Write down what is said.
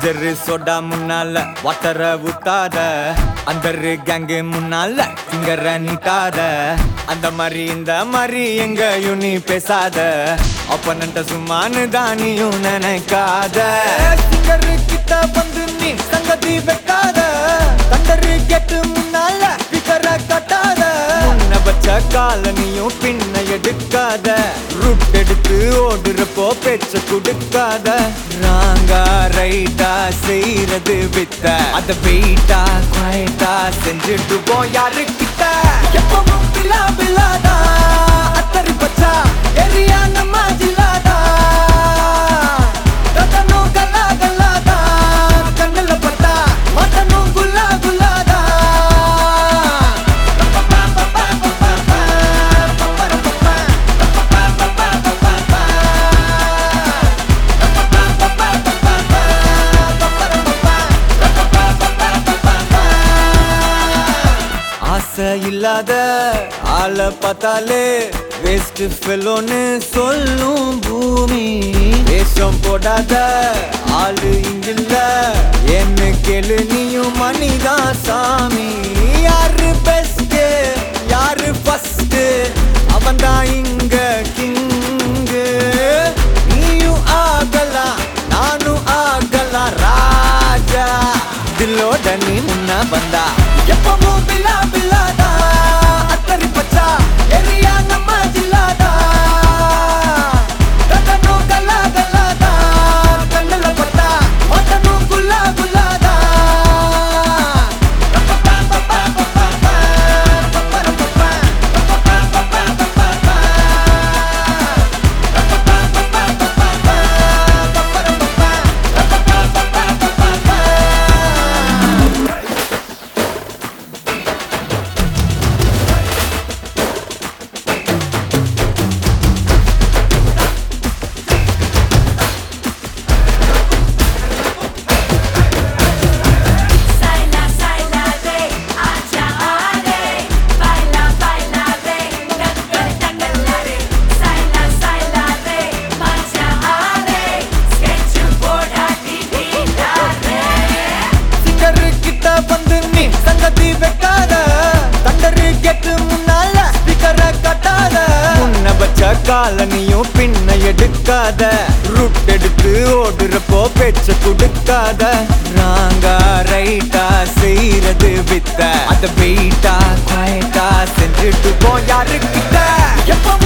Ginger soda முன்னால வாட்டர ஊத்தாத அந்த gang முன்னால திங்கற நீட்டாத அந்த மாதிரி இந்த மாதிரி எங்கயும் நீ பேசாத அப்பனண்ட சும்மானு தானியும் நினைக்காத திங்கரு கிட்ட வந்து நீ சங்கதி வைக்காத தண்டரு கெட்டு முன்னால பிகர கட்டாத முன்ன வச்ச காலனியும் பின்ன எடுக்காத ரூட் எடுத்து ஓடுறப்போ பேச்ச கொடுக்காத ராங்கா ரைட்டா செய்யறது வித்த அத வெயிட்டா குவாய்ட்டா செஞ்சுட்டு போ யாரு கிட்ட எப்பவும் பிலா பிலாதா அத்தரி பச்சா எரியா நம்ம ஜில்லாதா கதனும் கல்லா கல்லாதா கண்ணுல பட்டா மட்டனும் குல்லா குல்லாதா ஆசை இல்லாத ஆளை பார்த்தாலே வேஸ்ட் ஃபெலோன்னு சொல்லும் பூமி வேஷம் போடாத ஆளு இங்கில்ல என்ன கேளு நீயும் மணிதான் சாமி யாரு பெஸ்ட் யாரு ஃபர்ஸ்ட் அவன் தான் இங்க கிங்கு நீயும் ஆகலாம் நானும் ஆகலாம் ராஜா தில்லோட நீ முன்ன வந்தா எப்பவும் பில்லா பில்லாதா அத்தரி பச்சா எரியா நம்ம ஜில்லாதா கதனும் கல்லா கல்லாதா கண்ணுல பட்டா மட்டனும் குல்லா குல்லாதா Saila, saila re, aja are. Baila, baila re, dangal dangal re. Saila, saila re, aja are. Sketch board adi dida re. Singer கிட்ட வந்து நீ சங்கதி வைக்காத தண்டரு கெட்டு முன்னால ஸ்பீக்கரை கட்டாத முன்ன வச்ச காலனியும் பின்ன எடுக்காத ரூட் எடுத்து ஓடுறப்போ பேச்ச கொடுக்காத ராங்கா ரைட்டா செய்யறது வித்த அத வெயிட்டா குவாய்ட்டா செஞ்சுட்டு போ யாரு கிட்ட எப்பவும்